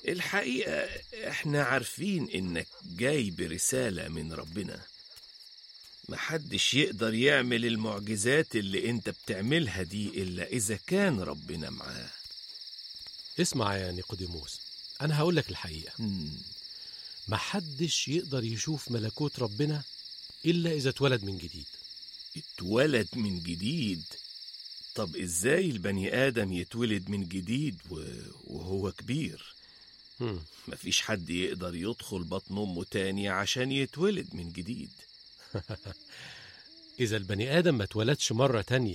الحقيقة احنا عارفين انك جاي برسالة من ربنا محدش يقدر يعمل المعجزات اللي انت بتعملها دي الا اذا كان ربنا معاه اسمع يا نيقوديموس أنا هقول لك الحقيقة مم. محدش يقدر يشوف ملكوت ربنا إلا إذا اتولد من جديد اتولد من جديد طب ازاي البني ادم يتولد من جديد و... وهو كبير هم. مفيش حد يقدر يدخل بطن امه تاني عشان يتولد من جديد إذا البني آدم ما اتولدش مرة تانية